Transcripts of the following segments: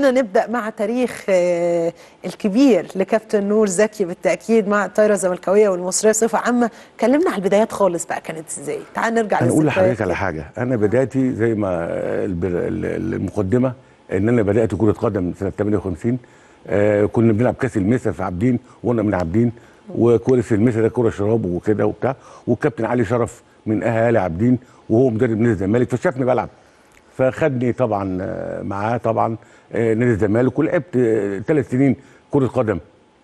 خلينا نبدا مع تاريخ آه، الكبير لكابتن نور زكي بالتاكيد مع الطايره الزملكاويه والمصريه بصفه عامه كلمنا على البدايات خالص بقى كانت ازاي تعال نرجع هنقول للذكريات لحضرتك على كده. حاجه انا بدايتي زي ما الب- ال- المقدمه ان انا بدات كره قدم سنه 58 آه كنا بنلعب كاس الميسا في عابدين وانا من عابدين وكويس الميسا ده كره شراب وكده وبتاع والكابتن علي شرف من اهالي عابدين وهو مدرب نادي الزمالك فشافني بلعب فخدني طبعا آه، معاه طبعا آه، نادي الزمالك ولعبت ثلاث سنين كره قدم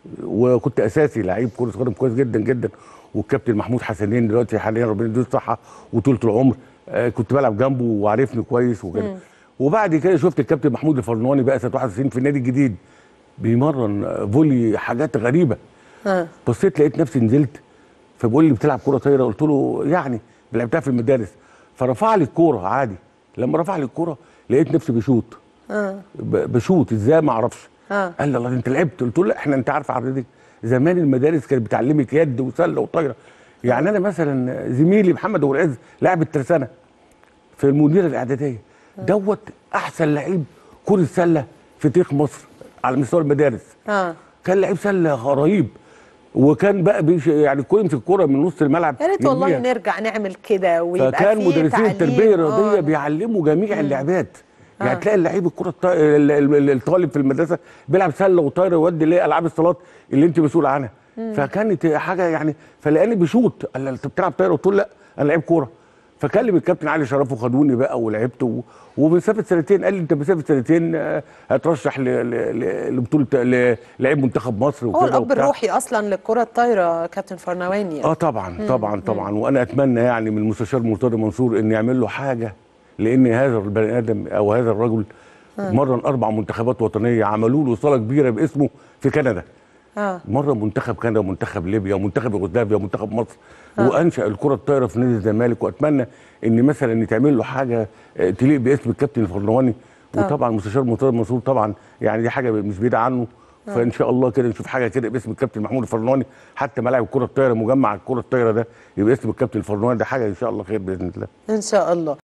وكنت اساسي لعيب كره قدم كويس جدا جدا والكابتن محمود حسنين دلوقتي حاليا ربنا يديله الصحه وطولة العمر آه، كنت بلعب جنبه وعارفني كويس وكده وبعد كده شفت الكابتن محمود الفرناني بقى سنه 91 في النادي الجديد بيمرن آه، فولي حاجات غريبه ها بصيت لقيت نفسي نزلت فبيقول لي بتلعب كوره طايره قلت له يعني لعبتها في المدارس فرفع لي الكوره عادي لما رفع لي الكوره لقيت نفسي بشوط ها ب- بشوط ازاي ما اعرفش اه قال لي الله انت لعبت قلت له لا احنا انت عارف حضرتك زمان المدارس كانت بتعلمك يد وسله وطايره يعني انا مثلا زميلي محمد ابو العز لاعب الترسانه في المديره الاعداديه دوت احسن لعيب كره سله في تاريخ مصر على مستوى المدارس اه كان لعيب سله رهيب وكان بقى بيش يعني كل يمسك الكوره من نص الملعب يا ريت والله يرميها. نرجع نعمل كده ويبقى فكان في مدرسين تعليم. التربيه الرياضيه آه. بيعلموا جميع اللعبات يعني آه. تلاقي اللعيب الكره الط... ال- ال- ال- الطالب في المدرسه بيلعب سله وطايره ويودي اللي هي العاب الصالات اللي انت مسؤول عنها فكانت حاجه يعني فلقاني بشوط قال لي انت بتلعب طايره قلت له لا انا لعيب كوره فكلم الكابتن علي شرف وخدوني بقى ولعبت و... ومسافه سنتين قال لي انت مسافه سنتين آه، هترشح ل... ل... ل... لبطوله ل... لعيب منتخب مصر وكده هو الاب وبتاع. الروحي اصلا للكره الطايره كابتن فرناواني يعني. اه طبعا طبعا طبعا وانا اتمنى يعني من المستشار مرتضى منصور ان يعمل له حاجه لان هذا البني ادم او هذا الرجل مرن اربع منتخبات وطنيه عملوا له صاله كبيره باسمه في كندا اه مره منتخب كندا ومنتخب ليبيا ومنتخب يوغوسلافيا ومنتخب مصر وانشا الكره الطايره في نادي الزمالك واتمنى ان مثلا يتعمل له حاجه آه، تليق باسم الكابتن الفرنواني طبعا. وطبعا المستشار مرتضى منصور طبعا يعني دي حاجه مش بعيده عنه فان شاء الله كده نشوف حاجه كده باسم الكابتن محمود الفرنواني حتى ملاعب الكره الطايره مجمع الكره الطايره ده يبقى اسم الكابتن الفرنواني ده حاجه ان شاء الله خير باذن الله ان شاء الله